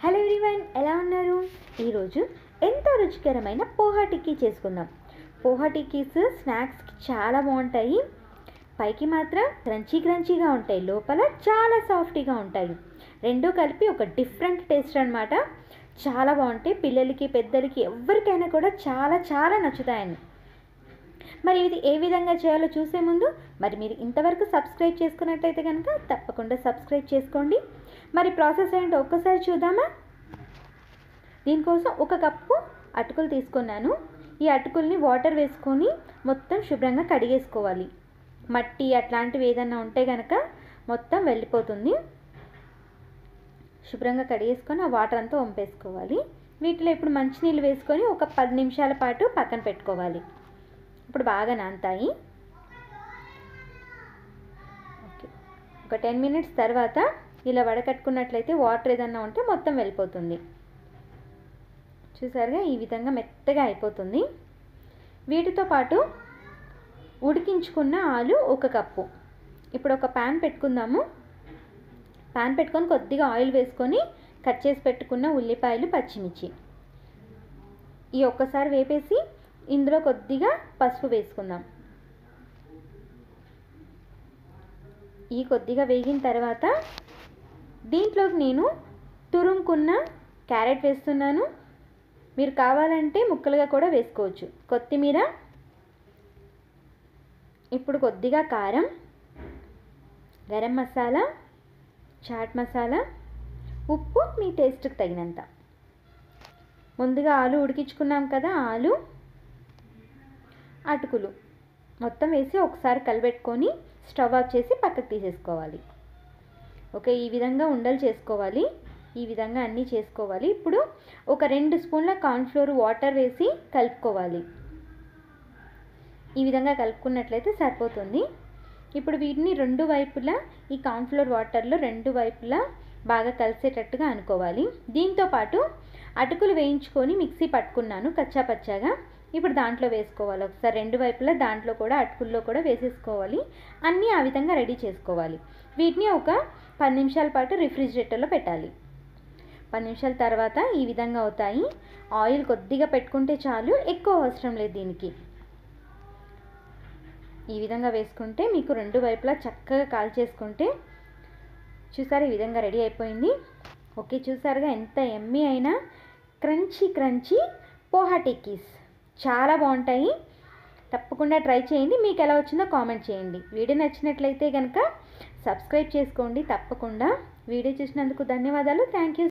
hello everyone ఎలా ఉన్నారు ఈరోజు ఎంతో రుచికరమైన పోహా టిక్కీ చేసుకుందాం పోహా టిక్కీస్ స్నాక్స్కి చాలా బాగుంటాయి పైకి మాత్రం క్రంచీ క్రంచీగా ఉంటాయి లోపల చాలా సాఫ్టీగా ఉంటాయి రెండూ కలిపి ఒక డిఫరెంట్ టేస్ట్ అనమాట చాలా బాగుంటాయి పిల్లలకి పెద్దలకి ఎవరికైనా కూడా చాలా చాలా నచ్చుతాయని మరి ఇది ఏ విధంగా చేయాలో చూసే ముందు మరి మీరు ఇంతవరకు సబ్స్క్రైబ్ చేసుకున్నట్టయితే కనుక తప్పకుండా సబ్స్క్రైబ్ చేసుకోండి మరి ప్రాసెస్ ఏంటో ఒక్కసారి చూద్దామా దీనికోసం ఒక కప్పు అటుకులు తీసుకున్నాను ఈ అటుకుల్ని వాటర్ వేసుకొని మొత్తం శుభ్రంగా కడిగేసుకోవాలి మట్టి అట్లాంటివి ఏదైనా ఉంటే కనుక మొత్తం వెళ్ళిపోతుంది శుభ్రంగా కడిగేసుకొని ఆ వాటర్ అంతా వంపేసుకోవాలి వీటిలో ఇప్పుడు మంచినీళ్ళు వేసుకొని ఒక పది నిమిషాల పాటు పక్కన పెట్టుకోవాలి ఇప్పుడు బాగా నానతాయి ఓకే ఒక టెన్ మినిట్స్ తర్వాత ఇలా వడకట్టుకున్నట్లయితే వాటర్ ఏదన్నా ఉంటే మొత్తం వెళ్ళిపోతుంది చూసారుగా ఈ విధంగా మెత్తగా అయిపోతుంది వీటితో పాటు ఉడికించుకున్న ఆలు ఒక కప్పు ఇప్పుడు ఒక ప్యాన్ పెట్టుకుందాము ప్యాన్ పెట్టుకొని కొద్దిగా ఆయిల్ వేసుకొని కట్ చేసి పెట్టుకున్న ఉల్లిపాయలు పచ్చిమిర్చి ఈ ఒక్కసారి వేపేసి ఇందులో కొద్దిగా పసుపు వేసుకుందాం ఈ కొద్దిగా వేగిన తర్వాత దీంట్లోకి నేను తురుముకున్న క్యారెట్ వేస్తున్నాను మీరు కావాలంటే ముక్కలుగా కూడా వేసుకోవచ్చు కొత్తిమీర ఇప్పుడు కొద్దిగా కారం గరం మసాలా చాట్ మసాలా ఉప్పు మీ టేస్ట్కి తగినంత ముందుగా ఆలు ఉడికించుకున్నాం కదా ఆలు అటుకులు మొత్తం వేసి ఒకసారి కలిపెట్టుకొని స్టవ్ ఆఫ్ చేసి పక్కకు తీసేసుకోవాలి ఓకే ఈ విధంగా ఉండలు చేసుకోవాలి ఈ విధంగా అన్నీ చేసుకోవాలి ఇప్పుడు ఒక రెండు స్పూన్ల కార్న్ఫ్లోర్ వాటర్ వేసి కలుపుకోవాలి ఈ విధంగా కలుపుకున్నట్లయితే సరిపోతుంది ఇప్పుడు వీటిని రెండు వైపులా ఈ కార్న్ఫ్లోర్ వాటర్లో రెండు వైపులా బాగా కలిసేటట్టుగా అనుకోవాలి దీంతో పాటు అటుకులు వేయించుకొని మిక్సీ పట్టుకున్నాను కచ్చా పచ్చాగా ఇప్పుడు దాంట్లో వేసుకోవాలి ఒకసారి రెండు వైపులా దాంట్లో కూడా అటుకుల్లో కూడా వేసేసుకోవాలి అన్నీ ఆ విధంగా రెడీ చేసుకోవాలి వీటిని ఒక పది నిమిషాల పాటు రిఫ్రిజిరేటర్లో పెట్టాలి పది నిమిషాల తర్వాత ఈ విధంగా అవుతాయి ఆయిల్ కొద్దిగా పెట్టుకుంటే చాలు ఎక్కువ అవసరం లేదు దీనికి ఈ విధంగా వేసుకుంటే మీకు రెండు వైపులా చక్కగా కాల్ చేసుకుంటే చూసారు ఈ విధంగా రెడీ అయిపోయింది ఓకే చూసారుగా ఎంత ఎమ్మి అయినా క్రంచీ క్రంచీ పోహా టిక్కీస్ చాలా బాగుంటాయి తప్పకుండా ట్రై చేయండి మీకు ఎలా వచ్చిందో కామెంట్ చేయండి వీడియో నచ్చినట్లయితే కనుక సబ్స్క్రైబ్ చేసుకోండి తప్పకుండా వీడియో చూసినందుకు ధన్యవాదాలు థ్యాంక్ యూ